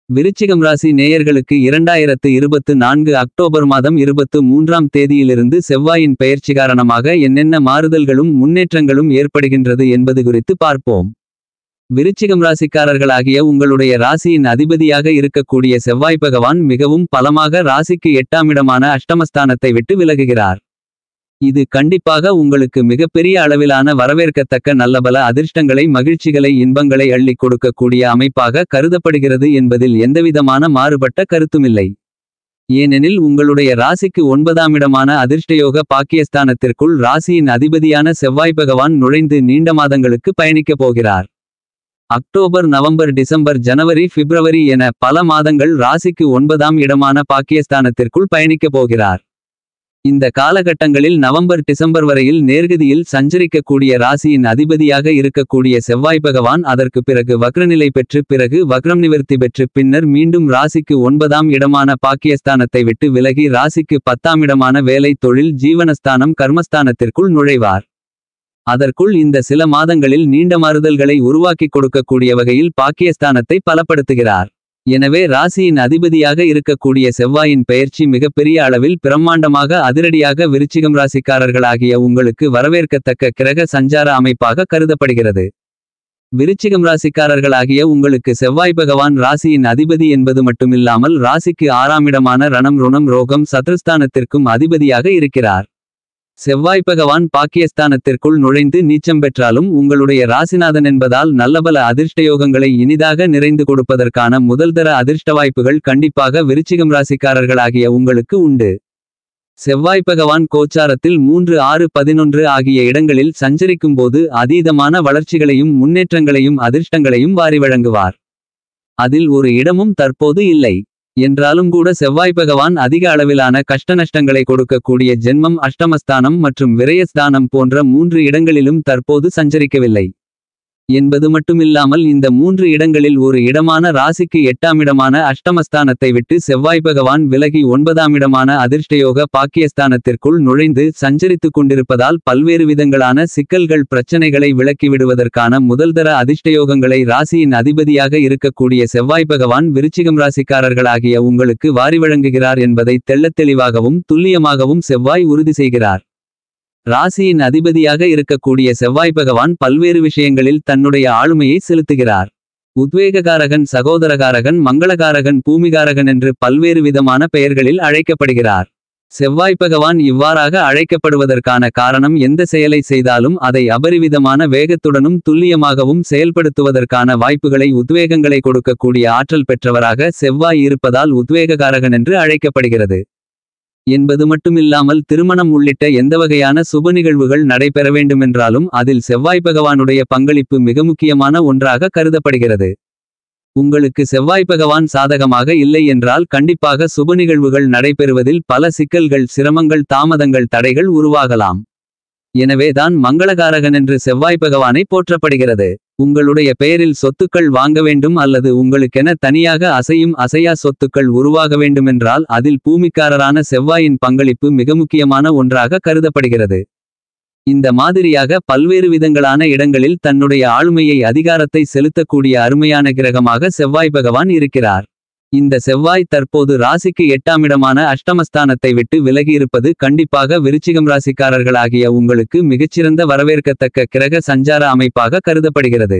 விருச்சிகம் ராசி நேயர்களுக்கு இரண்டாயிரத்து இருபத்து நான்கு அக்டோபர் மாதம் இருபத்து மூன்றாம் தேதியிலிருந்து செவ்வாயின் பெயர்ச்சி காரணமாக என்னென்ன மாறுதல்களும் முன்னேற்றங்களும் ஏற்படுகின்றது என்பது குறித்து பார்ப்போம். விருச்சிகம் ராசிக்காரர்களாகிய உங்களுடைய ராசியின் அதிபதியாக இருக்கக்கூடிய செவ்வாய் பகவான் மிகவும் பலமாக ராசிக்கு எட்டாமிடமான அஷ்டமஸ்தானத்தை விட்டு விலகுகிறார். இது கண்டிப்பாக உங்களுக்கு மிகப்பெரிய அளவிலான வரவேற்கத்தக்க நல்லபல அதிர்ஷ்டங்களை மகிழ்ச்சிகளை இன்பங்களை அள்ளிக் கொடுக்கக்கூடிய அமைப்பாக கருதப்படுகிறது என்பதில் எந்தவிதமான மாறுபட்ட கருத்துமில்லை. ஏனெனில் உங்களுடைய ராசிக்கு ஒன்பதாமிடமான அதிர்ஷ்டயோக பாக்கியஸ்தானத்திற்குள் ராசியின் அதிபதியான செவ்வாய் பகவான் நுழைந்து நீண்ட மாதங்களுக்கு பயணிக்கப் போகிறார். அக்டோபர் நவம்பர் டிசம்பர் ஜனவரி பிப்ரவரி என பல மாதங்கள் ராசிக்கு ஒன்பதாம் இடமான பாக்கியஸ்தானத்திற்குள் பயணிக்கப் போகிறார். இந்த காலகட்டங்களில் நவம்பர் டிசம்பர் வரையில் நேர்கதியில் சஞ்சரிக்கக்கூடிய ராசியின் அதிபதியாக இருக்கக்கூடிய செவ்வாய் பகவான் அதற்கு பிறகு வக்ரநிலை பெற்று பிறகு வக்ரம் நிவர்த்தி பெற்று பின்னர் மீண்டும் ராசிக்கு ஒன்பதாம் இடமான பாக்கியஸ்தானத்தை விட்டு விலகி ராசிக்கு பத்தாம் இடமான வேலை தொழில் ஜீவனஸ்தானம் கர்மஸ்தானத்திற்குள் நுழைவார். அதற்குள் இந்த சில மாதங்களில் நீண்ட மாறுதல்களை உருவாக்கிக் கொடுக்கக்கூடிய வகையில் பாக்கியஸ்தானத்தை பலப்படுத்துகிறார். எனவே ராசியின் அதிபதியாக இருக்கக்கூடிய செவ்வாயின் பெயர்ச்சி மிகப்பெரிய அளவில் பிரம்மாண்டமாக அதிரடியாக விருச்சிகம் ராசிக்காரர்களாகிய உங்களுக்கு வரவேற்கத்தக்க கிரக சஞ்சார அமைப்பாக கருதப்படுகிறது. விருச்சிகம் ராசிக்காரர்களாகிய உங்களுக்கு செவ்வாய் பகவான் ராசியின் அதிபதி என்பது மட்டுமில்லாமல் ராசிக்கு ஆறாமிடமான ரணம் ருணம் ரோகம் சத்ருஸ்தானத்திற்கும் அதிபதியாக இருக்கிறார். செவ்வாய் பகவான் பாக்கியஸ்தானத்திற்குள் நுழைந்து நீச்சம் பெற்றாலும் உங்களுடைய ராசிநாதன் என்பதால் நல்லபல அதிர்ஷ்டயோகங்களை இனிதாக நிறைந்து கொடுப்பதற்கான முதல்தர அதிர்ஷ்ட வாய்ப்புகள் கண்டிப்பாக விருச்சிகம் ராசிக்காரர்களாகிய உங்களுக்கு உண்டு. செவ்வாய் பகவான் கோச்சாரத்தில் மூன்று ஆறு பதினொன்று ஆகிய இடங்களில் சஞ்சரிக்கும்போது அதீதமான வளர்ச்சிகளையும் முன்னேற்றங்களையும் அதிர்ஷ்டங்களையும் வாரி வழங்குவார். அதில் ஒரு இடமும் தற்போது இல்லை. என்றாலும் கூட செவ்வாய் பகவான் அதிக அளவிலான கஷ்டநஷ்டங்களை கொடுக்கக்கூடிய ஜென்மம் அஷ்டமஸ்தானம் மற்றும் விரயஸ்தானம் போன்ற மூன்று இடங்களிலும் தற்போது சஞ்சரிக்கவில்லை. என்பது மட்டுமில்லாமல் இந்த மூன்று இடங்களில் ஒரு இடமான ராசிக்கு எட்டாமிடமான அஷ்டமஸ்தானத்தை விட்டு செவ்வாய் பகவான் விலகி ஒன்பதாமிடமான அதிர்ஷ்டயோக பாக்கியஸ்தானத்திற்குள் நுழைந்து சஞ்சரித்துக் கொண்டிருப்பதால் பல்வேறு விதங்களான சிக்கல்கள் பிரச்சனைகளை விலக்கிவிடுவதற்கான முதல்தர அதிர்ஷ்டயோகங்களை ராசியின் அதிபதியாக இருக்கக்கூடிய செவ்வாய் பகவான் விருச்சிகம் ராசிக்காரர்களாகிய உங்களுக்கு வாரி வழங்குகிறார் என்பதை தெள்ளத் தெளிவாகவும் துல்லியமாகவும் செவ்வாய் உறுதி செய்கிறார். ராசியின் அதிபதியாக இருக்கக்கூடிய செவ்வாய் பகவான் பல்வேறு விஷயங்களில் தன்னுடைய ஆளுமையை செலுத்துகிறார். உத்வேககாரகன் சகோதரகாரகன் மங்களகாரகன் பூமிகாரகன் என்று பல்வேறு விதமான பெயர்களில் அழைக்கப்படுகிறார். செவ்வாய் பகவான் இவ்வாறாக அழைக்கப்படுவதற்கான காரணம் எந்த செயலை செய்தாலும் அதை அபரிவிதமான வேகத்துடனும் துல்லியமாகவும் செயல்படுத்துவதற்கான வாய்ப்புகளை உத்வேகங்களை கொடுக்கக்கூடிய ஆற்றல் பெற்றவராக செவ்வாய் இருப்பதால் உத்வேககாரகன் என்று அழைக்கப்படுகிறது. என்பது மட்டுமில்லாமல் திருமணம் உள்ளிட்ட எந்தவகையான சுப நிகழ்வுகள் நடைபெற வேண்டுமென்றாலும் அதில் செவ்வாய் பகவானுடைய பங்களிப்பு மிக முக்கியமான ஒன்றாக கருதப்படுகிறது. உங்களுக்கு செவ்வாய் பகவான் சாதகமாக இல்லை என்றால் கண்டிப்பாக சுப நிகழ்வுகள் நடைபெறுவதில் பல சிக்கல்கள் சிரமங்கள் தாமதங்கள் தடைகள் உருவாகலாம். எனவேதான் மங்களகாரகன் என்று செவ்வாய் பகவானை போற்றப்படுகிறது. உங்களுடைய பெயரில் சொத்துக்கள் வாங்க வேண்டும் அல்லது உங்களுக்கென தனியாக அசையும் அசையா சொத்துக்கள் உருவாக வேண்டுமென்றால் அதில் பூமிக்காரரான செவ்வாயின் பங்களிப்பு மிக முக்கியமான ஒன்றாக கருதப்படுகிறது. இந்த மாதிரியாக பல்வேறு விதங்களான இடங்களில் தன்னுடைய ஆளுமையை அதிகாரத்தை செலுத்தக்கூடிய அருமையான கிரகமாக செவ்வாய் பகவான் இருக்கிறார். இந்த செவ்வாய் தற்போது ராசிக்கு எட்டாமிடமான அஷ்டமஸ்தானத்தை விட்டு விலகியிருப்பது கண்டிப்பாக விருச்சிகம் ராசிக்காரர்களாகிய உங்களுக்கு மிகச்சிறந்த வரவேற்கத்தக்க கிரக சஞ்சார அமைப்பாக கருதப்படுகிறது.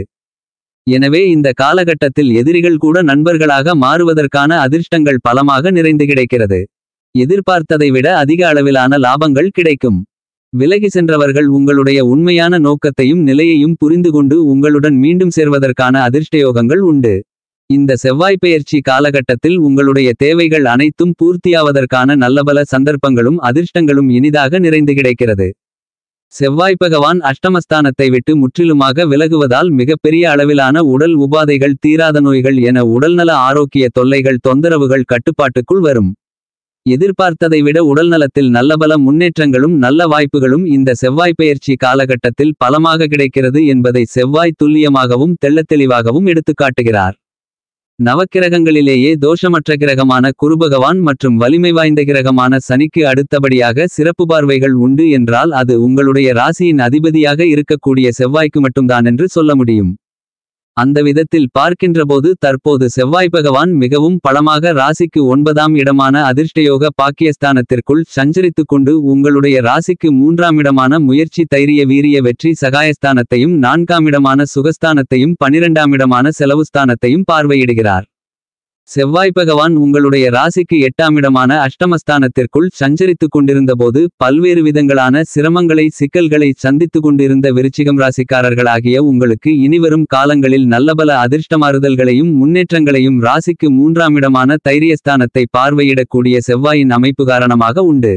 எனவே இந்த காலகட்டத்தில் எதிரிகள் கூட நண்பர்களாக மாறுவதற்கான அதிர்ஷ்டங்கள் பலமாக நிறைந்து கிடைக்கிறது. எதிர்பார்த்ததை விட அதிக அளவிலான லாபங்கள் கிடைக்கும். விலகி சென்றவர்கள் உங்களுடைய உண்மையான நோக்கத்தையும் நிலையையும் புரிந்துகொண்டு உங்களுடன் மீண்டும் சேர்வதற்கான அதிர்ஷ்டயோகங்கள் உண்டு. இந்த செவ்வாய் பெயர்ச்சி காலகட்டத்தில் உங்களுடைய தேவைகள் அனைத்தும் பூர்த்தியாவதற்கான நல்லபல சந்தர்ப்பங்களும் அதிர்ஷ்டங்களும் இனிதாக நிறைந்து கிடைக்கிறது. செவ்வாய் பகவான் அஷ்டமஸ்தானத்தை விட்டு முற்றிலுமாக விலகுவதால் மிகப்பெரிய அளவிலான உடல் உபாதைகள் தீராத நோய்கள் என உடல்நல ஆரோக்கிய தொல்லைகள் தொந்தரவுகள் கட்டுப்பாட்டுக்குள் வரும். எதிர்பார்த்ததை விட உடல்நலத்தில் நல்லபல முன்னேற்றங்களும் நல்ல வாய்ப்புகளும் இந்த செவ்வாய் பெயர்ச்சி காலகட்டத்தில் பலமாக கிடைக்கிறது என்பதை செவ்வாய் துல்லியமாகவும் தெள்ளத்தெளிவாகவும் எடுத்துக்காட்டுகிறார். நவக்கிரகங்களிலேயே தோஷமற்ற கிரகமான குருபகவான் மற்றும் வலிமை வாய்ந்த கிரகமான சனிக்கு அடுத்தபடியாக சிறப்பு பார்வைகள் உண்டு என்றால் அது உங்களுடைய ராசியின் அதிபதியாக இருக்கக்கூடிய செவ்வாய்க்கு மட்டும்தான் என்று சொல்ல முடியும். அந்த விதத்தில் பார்க்கின்றபோது தற்போது செவ்வாய் பகவான் மிகவும் பலமாக ராசிக்கு ஒன்பதாம் இடமான அதிர்ஷ்டயோக பாக்கியஸ்தானத்திற்குள் சஞ்சரித்துக் கொண்டு உங்களுடைய ராசிக்கு மூன்றாம் இடமான முயற்சி தைரிய வீரிய வெற்றி சகாயஸ்தானத்தையும் நான்காம் இடமான சுகஸ்தானத்தையும் பனிரெண்டாம் இடமான செலவுஸ்தானத்தையும் பார்வையிடுகிறார் செவ்வாய் பகவான் உங்களுடைய ராசிக்கு எட்டாம் இடமான அஷ்டமஸ்தானத்திற்குள் சஞ்சரித்துக் கொண்டிருந்தபோது பல்வேறு விதங்களான சிரமங்களை சிக்கல்களை சந்தித்துக் கொண்டிருந்த விருச்சிகம் ராசிக்காரர்களாகிய உங்களுக்கு இனிவரும் காலங்களில் நல்லபல அதிர்ஷ்டமாறுதல்களையும் முன்னேற்றங்களையும் ராசிக்கு மூன்றாம் இடமான தைரியஸ்தானத்தை பார்வையிடக்கூடிய செவ்வாயின் அமைப்பு காரணமாக உண்டு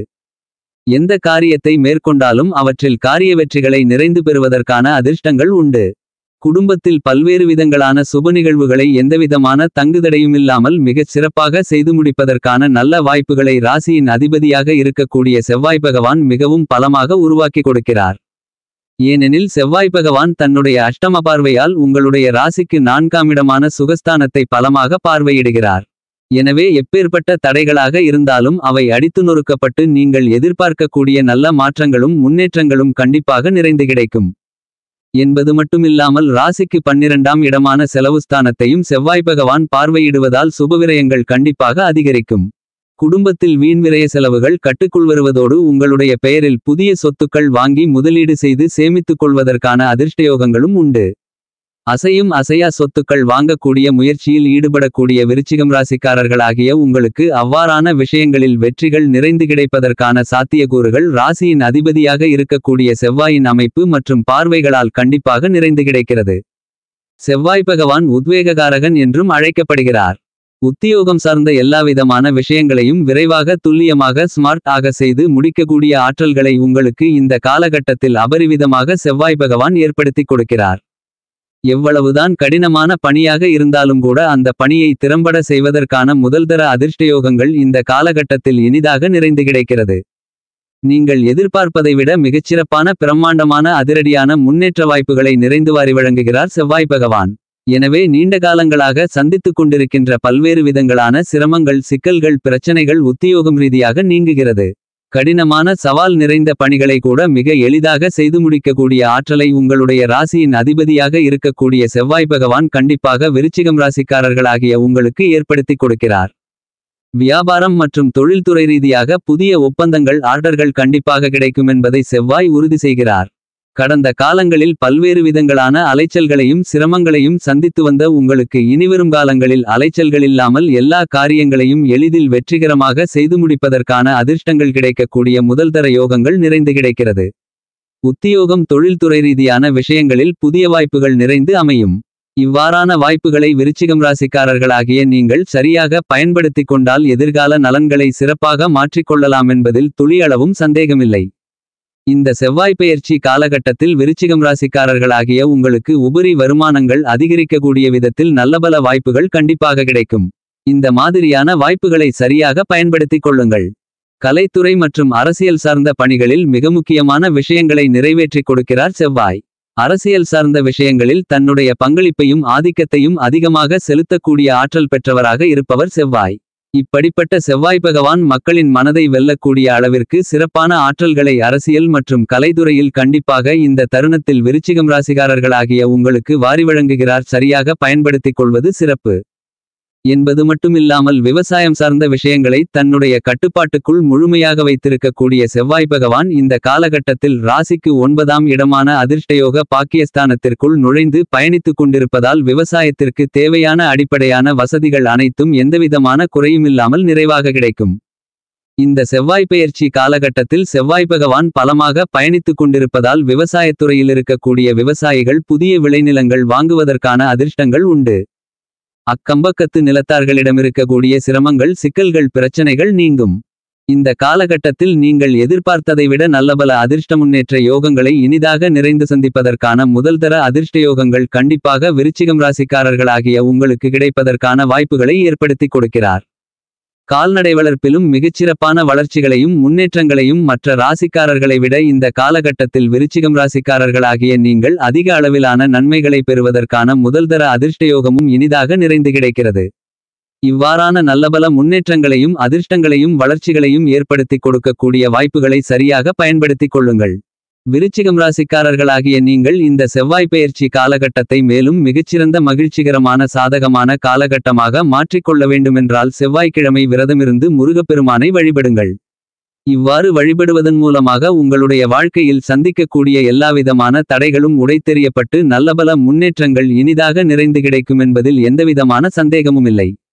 எந்த காரியத்தை மேற்கொண்டாலும் அவற்றில் காரிய வெற்றிகளை நிறைந்து பெறுவதற்கான அதிர்ஷ்டங்கள் உண்டு குடும்பத்தில் பல்வேறு விதங்களான சுப நிகழ்வுகளை எந்தவிதமான தங்குதடையுமில்லாமல் மிகச் சிறப்பாக செய்து முடிப்பதற்கான நல்ல வாய்ப்புகளை ராசியின் அதிபதியாக இருக்கக்கூடிய செவ்வாய் பகவான் மிகவும் பலமாக உருவாக்கி கொடுக்கிறார் ஏனெனில் செவ்வாய் பகவான் தன்னுடைய அஷ்டம பார்வையால் உங்களுடைய ராசிக்கு நான்காம் இடமான சுகஸ்தானத்தை பலமாக பார்வையிடுகிறார் எனவே எப்பேற்பட்ட தடைகளாக இருந்தாலும் அவை அடித்து நொறுக்கப்பட்டு நீங்கள் எதிர்பார்க்கக்கூடிய நல்ல மாற்றங்களும் முன்னேற்றங்களும் கண்டிப்பாக நிறைந்து கிடைக்கும் என்பது மட்டுமில்லாமல் ராசிக்கு பன்னிரண்டாம் இடமான செலவுஸ்தானத்தையும் செவ்வாய் பகவான் பார்வையிடுவதால் சுபவிரயங்கள் கண்டிப்பாக அதிகரிக்கும் குடும்பத்தில் வீண் விரய செலவுகள் கட்டுக்குள் வருவதோடு உங்களுடைய பெயரில் புதிய சொத்துக்கள் வாங்கி முதலீடு செய்து சேமித்துக் கொள்வதற்கான அதிர்ஷ்டயோகங்களும் உண்டு அசையும் அசையா சொத்துக்கள் வாங்கக்கூடிய முயற்சியில் ஈடுபடக்கூடிய விருச்சிகம் ராசிக்காரர்களாகிய உங்களுக்கு அவ்வாறான விஷயங்களில் வெற்றிகள் நிறைந்து கிடைப்பதற்கான சாத்தியக்கூறுகள் ராசியின் அதிபதியாக இருக்கக்கூடிய செவ்வாயின் அமைப்பு மற்றும் பார்வைகளால் கண்டிப்பாக நிறைந்து கிடைக்கிறது செவ்வாய் பகவான் உத்வேககாரகன் என்றும் அழைக்கப்படுகிறார் உத்தியோகம் சார்ந்த எல்லாவிதமான விஷயங்களையும் விரைவாக துல்லியமாக ஸ்மார்ட் ஆக செய்து முடிக்கக்கூடிய ஆற்றல்களை உங்களுக்கு இந்த காலகட்டத்தில் அபரிவிதமாக செவ்வாய் பகவான் ஏற்படுத்திக் கொடுக்கிறார் எவ்வளவுதான் கடினமான பணியாக இருந்தாலும் கூட அந்த பணியை திறம்பட செய்வதற்கான முதல்தர அதிர்ஷ்டயோகங்கள் இந்த காலகட்டத்தில் இனிதாக நிறைந்து கிடைக்கிறது நீங்கள் எதிர்பார்ப்பதை விட மிகச்சிறப்பான பிரம்மாண்டமான அதிரடியான முன்னேற்ற வாய்ப்புகளை நிறைந்து வாரி வழங்குகிறார் செவ்வாய் பகவான் எனவே நீண்ட காலங்களாக சந்தித்துக் கொண்டிருக்கின்ற பல்வேறு விதங்களான சிரமங்கள் சிக்கல்கள் பிரச்சனைகள் உத்தியோகம் ரீதியாக நீங்குகிறது கடினமான சவால் நிறைந்த பணிகளை கூட மிக எளிதாக செய்து முடிக்கக்கூடிய ஆற்றலை உங்களுடைய ராசியின் அதிபதியாக இருக்கக்கூடிய செவ்வாய் பகவான் கண்டிப்பாக விருச்சிகம் ராசிக்காரர்களாகிய உங்களுக்கு ஏற்படுத்திக் கொடுக்கிறார் வியாபாரம் மற்றும் தொழில்துறை ரீதியாக புதிய ஒப்பந்தங்கள் ஆர்டர்கள் கண்டிப்பாக கிடைக்கும் என்பதை செவ்வாய் உறுதி செய்கிறார் கடந்த காலங்களில் பல்வேறு விதங்களான அலைச்சல்களையும் சிரமங்களையும் சந்தித்து வந்த உங்களுக்கு இனிவரும் காலங்களில் அலைச்சல்கள் இல்லாமல் எல்லா காரியங்களையும் எளிதில் வெற்றிகரமாக செய்து முடிப்பதற்கான அதிர்ஷ்டங்கள் கிடைக்கக்கூடிய முதல்தர யோகங்கள் நிறைந்து கிடைக்கிறது உத்தியோகம் தொழில்துறை ரீதியான விஷயங்களில் புதிய வாய்ப்புகள் நிறைந்து அமையும் இவ்வாறான வாய்ப்புகளை விருச்சிகம் ராசிக்காரர்களாகிய நீங்கள் சரியாக பயன்படுத்திக் கொண்டால் எதிர்கால நலன்களை சிறப்பாக மாற்றிக்கொள்ளலாம் என்பதில் துளியளவும் சந்தேகமில்லை இந்த செவ்வாய் பெயர்ச்சி காலகட்டத்தில் விருச்சிகம் ராசிக்காரர்களாகிய உங்களுக்கு உபரி வருமானங்கள் அதிகரிக்கக்கூடிய விதத்தில் நல்லபல வாய்ப்புகள் கண்டிப்பாக கிடைக்கும் இந்த மாதிரியான வாய்ப்புகளை சரியாக பயன்படுத்திக் கொள்ளுங்கள் கலைத்துறை மற்றும் அரசியல் சார்ந்த பணிகளில் மிக முக்கியமான விஷயங்களை நிறைவேற்றிக் கொடுக்கிறார் செவ்வாய் அரசியல் சார்ந்த விஷயங்களில் தன்னுடைய பங்களிப்பையும் ஆதிக்கத்தையும் அதிகமாக செலுத்தக்கூடிய ஆற்றல் பெற்றவராக இருப்பவர் செவ்வாய் இப்படிப்பட்ட செவ்வாய் பகவான் மக்களின் மனதை வெல்லக்கூடிய அளவிற்கு சிறப்பான ஆற்றல்களை அரசியல் மற்றும் கலைத்துறையில் கண்டிப்பாக இந்த தருணத்தில் விருச்சிகம் ராசிகாரர்களாகிய உங்களுக்கு வாரி வழங்குகிறார் சரியாக பயன்படுத்திக் கொள்வது சிறப்பு என்பது மட்டுமில்லாமல் விவசாயம் சார்ந்த விஷயங்களை தன்னுடைய கட்டுப்பாட்டுக்குள் முழுமையாக வைத்திருக்கக்கூடிய செவ்வாய் பகவான் இந்த காலகட்டத்தில் ராசிக்கு ஒன்பதாம் இடமான அதிர்ஷ்டயோக பாக்கியஸ்தானத்திற்குள் நுழைந்து பயணித்துக் கொண்டிருப்பதால் விவசாயத்திற்கு தேவையான அடிப்படையான வசதிகள் அனைத்தும் எந்தவிதமான குறையுமில்லாமல் நிறைவாக கிடைக்கும் இந்த செவ்வாய் பெயர்ச்சி காலகட்டத்தில் செவ்வாய் பகவான் பலமாக பயணித்துக் கொண்டிருப்பதால் விவசாயத்துறையில் இருக்கக்கூடிய விவசாயிகள் புதிய விளைநிலங்கள் வாங்குவதற்கான அதிர்ஷ்டங்கள் உண்டு அக்கம்பக்கத்து நிலத்தார்களிடமிருக்கக்கூடிய சிரமங்கள் சிக்கல்கள் பிரச்சனைகள் நீங்கும் இந்த காலகட்டத்தில் நீங்கள் எதிர்பார்த்ததை விட நல்லபல அதிர்ஷ்ட முன்னேற்ற யோகங்களை இனிதாக நிறைந்து சந்திப்பதற்கான முதல்தர அதிர்ஷ்ட யோகங்கள் கண்டிப்பாக விருச்சிகம் ராசிக்காரர்களாகிய உங்களுக்கு கிடைப்பதற்கான வாய்ப்புகளை ஏற்படுத்திக் கொடுக்கிறார் கால்நடை வளர்ப்பிலும் மிகச்சிறப்பான வளர்ச்சிகளையும் முன்னேற்றங்களையும் மற்ற ராசிக்காரர்களை விட இந்த காலகட்டத்தில் விருச்சிகம் ராசிக்காரர்களாகிய நீங்கள் அதிக அளவிலான நன்மைகளை பெறுவதற்கான முதல்தர அதிர்ஷ்டயோகமும் இனிதாக நிறைந்து கிடைக்கிறது இவ்வாறான நல்லபல முன்னேற்றங்களையும் அதிர்ஷ்டங்களையும் வளர்ச்சிகளையும் ஏற்படுத்திக் கொடுக்கக்கூடிய வாய்ப்புகளை சரியாக பயன்படுத்திக் கொள்ளுங்கள் விருச்சிகம் ராசிக்காரர்களாகிய நீங்கள் இந்த செவ்வாய் பெயர்ச்சி காலகட்டத்தை மேலும் மிகச்சிறந்த மகிழ்ச்சிகரமான சாதகமான காலகட்டமாக மாற்றிக்கொள்ள வேண்டுமென்றால் செவ்வாய்க்கிழமை விரதமிருந்து முருகப்பெருமானை வழிபடுங்கள் இவ்வாறு வழிபடுவதன் மூலமாக உங்களுடைய வாழ்க்கையில் சந்திக்கக்கூடிய எல்லாவிதமான தடைகளும் உடைத்தெறியப்பட்டு நல்லபல முன்னேற்றங்கள் இனிதாக நிறைந்து கிடைக்கும் என்பதில் எந்தவிதமான சந்தேகமுமில்லை